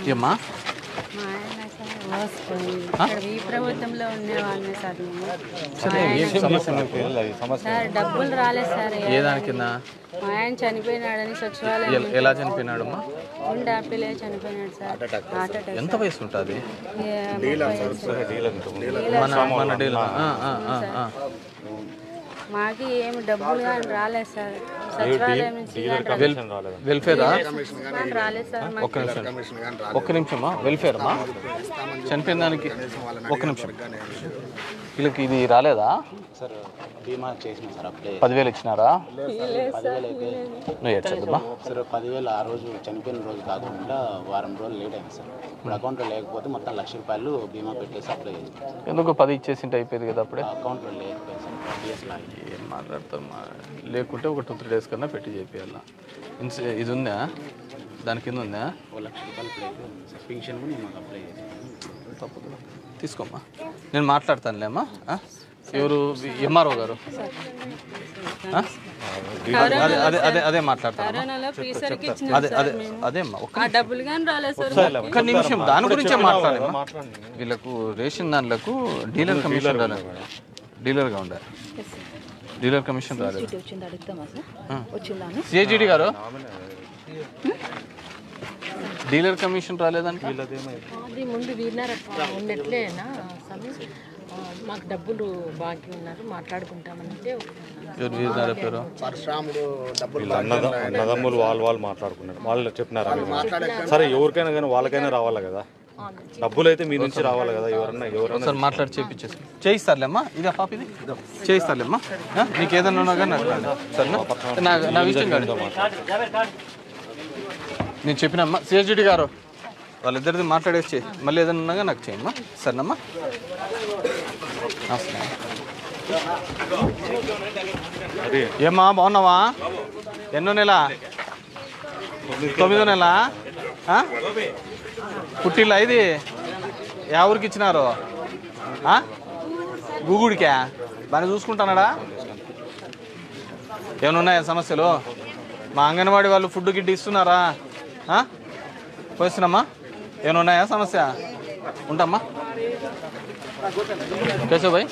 ఏమ్మా మా ఆయన సార్ మోసపోయింది ఇక్కడ ఈ ప్రభుత్వంలో ఉండేవాళ్ళని సార్ మేము సరే ఏం సమస్య సార్ డబ్బులు రాలేదు సార్ ఏ దాని కింద మా ఆయన చనిపోయినాడని సచివాలయం ఎల్- ఎలా చనిపోయినాడమ్మా గుండె ఆపిలే చనిపోయినాడు సార్ హార్ట్ అటాక్ ఎంత వయసు ఉంటుంది ఏ ముప్పై మన మన డీల్ ఆ, ఆ, ఆ, ఆ. మాకి ఏమి డబ్బులు కానీ రాలేదు సార్ సచివాలయం నుంచి కానీ వెల్ వెల్ఫేరా కానీ రాలేదు సార్ మాకు ఒక్క నిమిషం ఒక్క నిమిషమా వెల్ఫేర్ అమ్మా చనిపోయిన దానికి ఒక్క నిమిషం వీళ్ళకి ఇది రాలేదా సార్ బీమా చేసిన సార్ అప్లై పదివేలు ఇచ్చినారా పదివేలు అయితే నువ్వు ఏడ్చద్దమ్మా సార్ పదివేలు ఆ రోజు చనిపోయిన రోజు కాకుండా వారం రోజులు లేట్ అయింది సార్ ఇప్పుడు అకౌంట్లో లేకపోతే మొత్తం లక్ష రూపాయలు బీమా పెట్టేసి అప్లై చేసాం ఎందుకు పది ఇచ్చేసింటే అయిపోయేది కదా అప్పుడే అకౌంట్లో లేకపోయింది సార్ డిఎస్ లాగి ఏం మాట్లాడతారు మా లేకుంటే ఒక టూ త్రీ డేస్ కన్నా పెట్టి చేపియాల ఇన్స్ ఇది ఉందా దాని కింద ఉందా ఓ లక్ష రూపాయలు ప్లే ఉంది సార్ పింఛన్ కూడా మాకు అప్లై చేసాం తప్పదు తీసుకోమ్మా నేను మాట్లాడతానులేమ్మా ఆ? ఎవరు ఎంఆర్ఓ గారు ఆ? అదే అదే అదే అదే మాట్లాడతాను కరోనాలో పీసరికి ఇచ్చిన అదే అదే అదే అమ్మా ఒక్క ఆ డబ్బులు కానీ రాలేదు సార్ ఒక్క నిమిషం దాని గురించే మాట్లాడమ్మా వీళ్ళకు రేషన్ దానిలకు డీలర్ కమిషన్ రాలేదు డీలర్గా ఉండాలి డీలర్ కమిషన్ రాలేదు వచ్చింది అడుగుతామా సార్ వచ్చిందాను సిఐజిడి గారు డీలర్ కమిషన్ రాలేదంటే అది ముందు వీరినారట్లా ఉండట్లేనా స్వామి ఆ, మాకు డబ్బులు బాకీ ఉన్నారు మాట్లాడుకుంటామంటే ఎవరు వీరినారా పేరు అన్నద అన్నదమ్ములు వాళ్ళు వాళ్ళు మాట్లాడుకున్నారు వాళ్ళు చెప్పినారా మీకు? సరే ఎవరికైనా కానీ వాళ్ళకైనా రావాలి కదా డబ్బులు అయితే మీ నుంచి రావాలి కదా ఎవరన్నా ఎవరన్నా ఒకసారి మాట్లాడి చేపించేసి చేయిస్తారులేమ్మా ఇది పాప ఇది చేయిస్తారులేమ్మా ఆ? నీకు ఏదన్నా ఉన్నా కానీ నాకు రండి. సరేనా నా నా విషయం కాదు నేను చెప్పినమ్మా సిహెచ్డి గారు వాళ్ళిద్దరిది మాట్లాడేసి మళ్ళీ ఏదైనా ఉన్నా కానీ నాకు చేయమ్మా సరేనమ్మా నమస్తే ఏమ్మా బాగున్నావా ఎన్నో నెల తొమ్మిదో నెల ఆ? పుట్టిల్లా ఇది యా ఊరికి ఇచ్చినారు ఆ? గూగుడికా బాగా చూసుకుంటున్నాడా ఏమైనా ఉన్నాయా సమస్యలు మా అంగన్వాడీ వాళ్ళు ఫుడ్ గిడ్డ ఇస్తున్నారా ఆ? పోయిస్తున్నామ్మా ఏమైనా ఉన్నాయా సమస్య ఉంటామ్మా కేశవ్ భాయ్